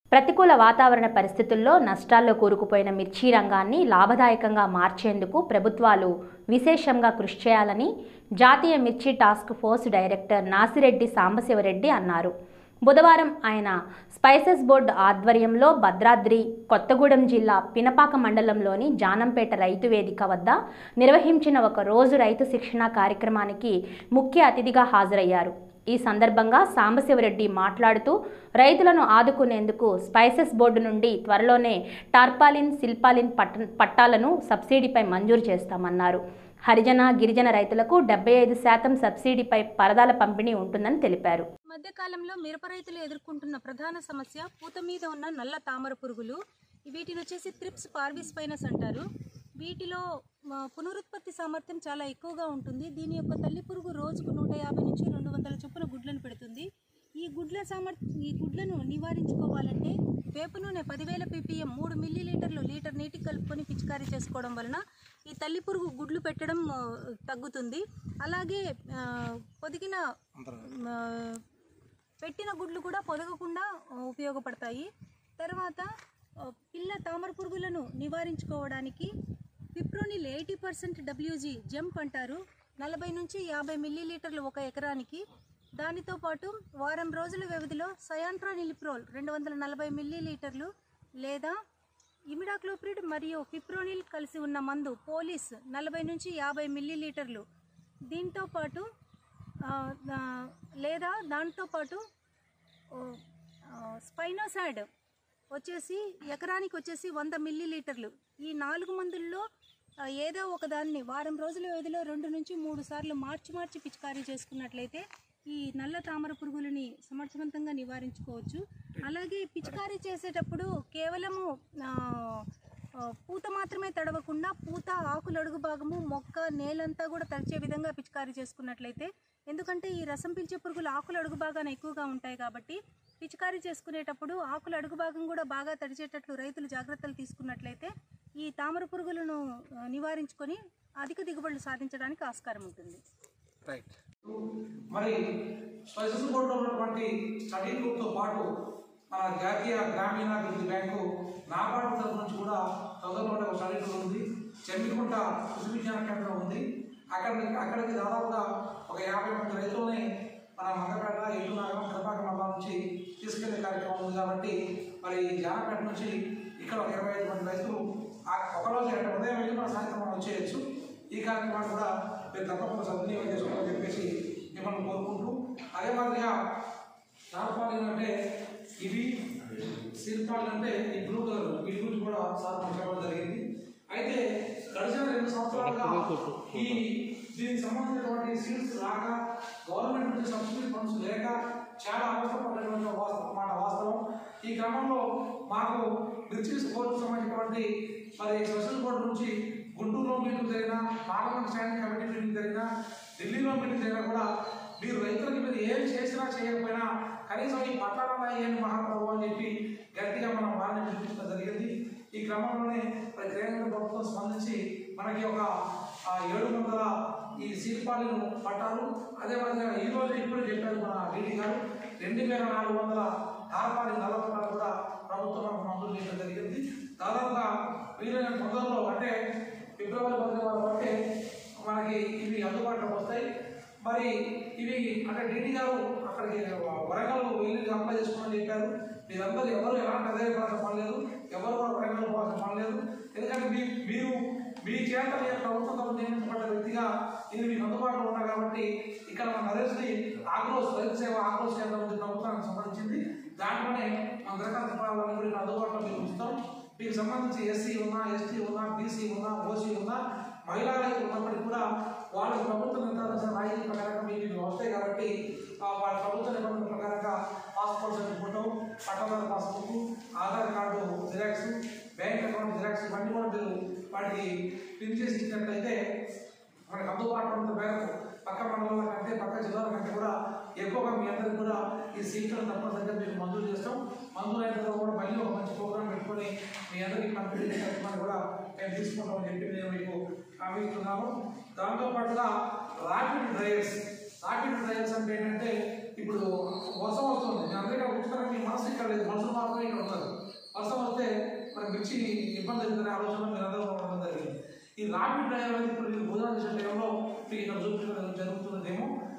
ప్రతికూల వాతావరణ పరిస్థితుల్లో నష్టాల్లో కూరుకుపోయిన మిర్చి రంగాన్ని లాభదాయకంగా మార్చేందుకు ప్రభుత్వాలు విశేషంగా కృషి చేయాలని జాతీయ మిర్చి task force director Nasireddy Sambasivareddy అన్నారు బుధవారం ఆయన స్పైసెస్ బోర్డు ఆధ్వర్యంలో భద్రాద్రి కొత్తగూడెం జిల్లా పినపాక మండలంలోని జానంపేట రైతు వేదిక వద్ద నిర్వహించిన ఒక రోజు రైతు శిక్షణ కార్యక్రమానికి ముఖ్య అతిథిగా హాజరయ్యారు ఈ సందర్భంగా సాంబశివరెడ్డి మాట్లాడుతూ రైతులను ఆదుకునేందుకు స్పైసెస్ బోర్డు నుండి త్వరలోనే టార్పాలిన్ సిల్పాలిన్ పట్ట పట్టాలను సబ్సిడీపై మంజూరు చేస్తామన్నారు హరిజన గిరిజన రైతులకు డెబ్బై ఐదు శాతం సబ్సిడీపై పరదాల పంపిణీ ఉంటుందని తెలిపారు మధ్యకాలంలో మిరప రైతులు ఎదుర్కొంటున్న ప్రధాన సమస్య పూత మీద ఉన్న నల్ల తామర పురుగులు వీటిని వచ్చేసి త్రిప్స్ పార్విస్ పైనస్ అంటారు వీటిలో ఆ, పునరుత్పత్తి సామర్థ్యం చాలా ఎక్కువగా ఉంటుంది దీని యొక్క తల్లి పురుగు రోజుకు నూట యాభై నుంచి రెండు వందల చొప్పున గుడ్లను పెడుతుంది ఈ గుడ్ల సామర్థ్యం ఈ గుడ్లను నివారించుకోవాలంటే వేప నూనె పదివేల పీపీఎం మూడు మిల్లీ లీటర్లు లీటర్ నీటికి కలుపుకొని పిచికారీ చేసుకోవడం వలన ఈ తల్లి పురుగు గుడ్లు పెట్టడం ఆ, తగ్గుతుంది అలాగే ఆ, పొదిగిన ఆ, పెట్టిన గుడ్లు కూడా పొదగకుండా ఆ, ఉపయోగపడతాయి తర్వాత ఆ, పిల్ల తామర పురుగులను నివారించుకోవడానికి fipronil eighty percent WG Jump అంటారు నలభై నుంచి యాభై మిల్లీలీటర్లు ఒక ఎకరానికి దానితో పాటు వారం రోజుల వ్యవధిలో సయాంట్రానిలిప్రోల్ రెండు వందల నలభై మిల్లీలీటర్లు లేదా ఇమిడాక్లోప్రిడ్ మరియు ఫిప్రోనిల్ కలిసి ఉన్న మందు పోలీస్ నలభై నుంచి యాభై మిల్లీలీటర్లు దీంతో పాటు ఆ, ఆ, లేదా దాంతో పాటు ఓ, ఆ, స్పైనోసాడ్ వచ్చేసి ఎకరానికి వచ్చేసి వంద మిల్లీ లీటర్లు ఈ నాలుగు మందుల్లో ఆ, ఏదో ఒక దాన్ని వారం రోజుల వ్యవధిలో రెండు నుంచి మూడు సార్లు మార్చి మార్చి పిచికారీ చేసుకున్నట్లయితే ఈ నల్ల తామర పురుగులని సమర్థవంతంగా నివారించుకోవచ్చు అలాగే పిచికారీ చేసేటప్పుడు కేవలము ఆ, ఆ, పూత మాత్రమే తడవకుండా పూత ఆకులు అడుగు భాగము మొక్క నేలంతా కూడా తడిచే విధంగా పిచికారీ చేసుకున్నట్లయితే ఎందుకంటే ఈ రసం పీల్చే పురుగులు ఆకులు అడుగు భాగాన ఎక్కువగా ఉంటాయి కాబట్టి పిచికారీ చేసుకునేటప్పుడు ఆకుల అడుగు భాగం కూడా బాగా తడిచేటట్లు రైతులు జాగ్రత్తలు తీసుకున్నట్లయితే ఈ తామర పురుగులను ఆ, నివారించుకొని అధిక దిగుబడులు సాధించడానికి ఆస్కారం ఉంటుంది రైట్ మరి స్పైసెస్ బోర్డులో ఉన్నటువంటి స్టడీ గ్రూప్తో పాటు మన జాతీయ గ్రామీణాభివృద్ధి బ్యాంకు నాబార్డు తరఫు నుంచి కూడా తొందరలో ఒక స్టడీ గ్రూప్ ఉంది చెమ్మికుంట కృషి విజ్ఞాన కేంద్రం ఉంది అక్కడికి అక్కడికి దాదాపుగా ఒక యాభై మంది రైతులని మన మంగపేట ఇల్లు నగరం కడపాక మండలం నుంచి తీసుకెళ్లే కార్యక్రమం ఉంది కాబట్టి మరి జానపేట నుంచి ఇక్కడ ఒక ఇరవై ఐదు మంది రైతులు ఆ ఒకరోజు అంటే ఉదయం వెళ్ళి మన సాయంత్రం మనం వచ్చేయచ్చు ఈ కార్యక్రమాన్ని కూడా మీరు తప్పకుండా సద్వినియోగం చేసుకోవాలని చెప్పేసి మిమ్మల్ని కోరుకుంటూ అదే మాదిరిగా టార్పాలిన్ అంటే ఇవి శిల్పాలు అంటే ఈ బ్లూ కలర్ వీటి గురించి కూడా సార్ మనకు చెప్పడం జరిగింది అయితే గడిచిన రెండు సంవత్సరాలుగా ఈ దీనికి సంబంధించినటువంటి సీడ్స్ రాక గవర్నమెంట్ నుంచి సబ్సిడీ ఫండ్స్ లేక చాలా అవసరపడినటువంటి వాస్తవం మాట వాస్తవం ఈ క్రమంలో మాకు మిర్చి బోర్డుకు సంబంధించినటువంటి మరి స్పెషల్ బోర్డు నుంచి గుంటూరులో మీటింగ్ జరిగినా పార్లమెంట్ స్టాండింగ్ కమిటీ మీటింగ్ జరిగినా ఢిల్లీలో మీటింగ్ జరిగినా కూడా మీరు రైతులకి మీరు ఏం చేసినా చేయకపోయినా కనీసం ఈ పట్టాలన్నా ఏం మహాప్రభు అని చెప్పి గట్టిగా మనం వారిని పిలిపించడం జరిగింది ఈ క్రమంలోనే మరి కేంద్ర ప్రభుత్వం స్పందించి మనకి ఒక ఆ, ఏడు వందల ఈ శిల్పాలను పట్టాలు అదే మాదిరిగా ఈ రోజు ఇప్పుడు చెప్పారు మన డీడీ గారు రెండు వేల నాలుగు వందల టార్పాలి నల్ల పట్టాలు కూడా ప్రభుత్వం మనకు మంజూరు చేయడం జరిగింది దాదాపుగా వీలైన తొందరలో అంటే ఫిబ్రవరి పదిహేను వరకే మనకి ఇవి అందుబాటులోకి వస్తాయి మరి ఇవి అంటే డీడీ గారు అక్కడికి వరంగల్ వెళ్ళి అప్లై చేసుకోమని చెప్పారు మీరందరూ ఎవరు ఎలాంటి అదే పడాల్సిన పని లేదు ఎవరు కూడా వరంగల్ పోవాల్సిన పని లేదు ఎందుకంటే మీ మీరు మీ చేత నేను ప్రభుత్వం తరఫున నియమించబడ్డ వ్యక్తిగా ఇది మీకు అందుబాటులో ఉన్నాయి కాబట్టి ఇక్కడ మన నరేష్ని ఆగ్రోస్ రైతు సేవ ఆగ్రోస్ కేంద్రం ఉంది ప్రభుత్వానికి సంబంధించింది దాంట్లోనే మన దరఖాస్తు పత్రాలను కూడా అందుబాటులో మీకు ఉంచుతాం మీకు సంబంధించి ఎస్సీ ఉన్నా ఎస్టీ ఉన్నా బీసీ ఉన్నా ఓసీ ఉన్నా మహిళా రైతులు ఉన్నప్పటికీ కూడా వాళ్ళకి ప్రభుత్వం నిర్ధారించిన రాయితీ ప్రకారంగా మీకు ఇవి వస్తాయి కాబట్టి ఆ, వాళ్ళ ప్రభుత్వ నిబంధనల ప్రకారంగా పాస్పోర్ట్ సైజ్ ఫోటో పట్టదారు passbook Aadhaar card xerox bank account xerox ఇవన్నీ కూడా మీరు వాటికి పిన్ చేసి ఇచ్చినట్లయితే మనకు అందుబాటులో ఉన్న మేరకు పక్క మండలాల కంటే పక్క జిల్లాల కంటే కూడా ఎక్కువగా మీ అందరికి కూడా ఈ సీట్లను తప్పనిసరిగా మీకు మంజూరు చేస్తాం మంజూరు అయిన తర్వాత కూడా మళ్ళీ ఒక మంచి ప్రోగ్రామ్ పెట్టుకొని మీ అందరికీ కంప్లీట్ కార్యక్రమాన్ని కూడా మేము తీసుకుంటామని చెప్పి నేను మీకు హామీ ఇస్తున్నాను దాంతోపాటుగా రాపిడ్ డ్రైవర్స్ రాపిడ్ డ్రైవర్స్ అంటే ఏంటంటే ఇప్పుడు వర్షం వస్తుంది మీ అందరికీ ఉచితంగా మీ మనసు ఇక్కడ లేదు మనుషులు మాత్రమే ఇక్కడ ఉన్నారు మంచి ఇబ్బంది అవుతుందనే ఆలోచన మీరందరూ ఉండడం జరిగింది ఈ రాబీ డ్రైవర్ అనేది ఇప్పుడు మీరు భోజనం చేసే టైంలో మీకు ఇక్కడ చూపించడం జరుగుతున్నదేమో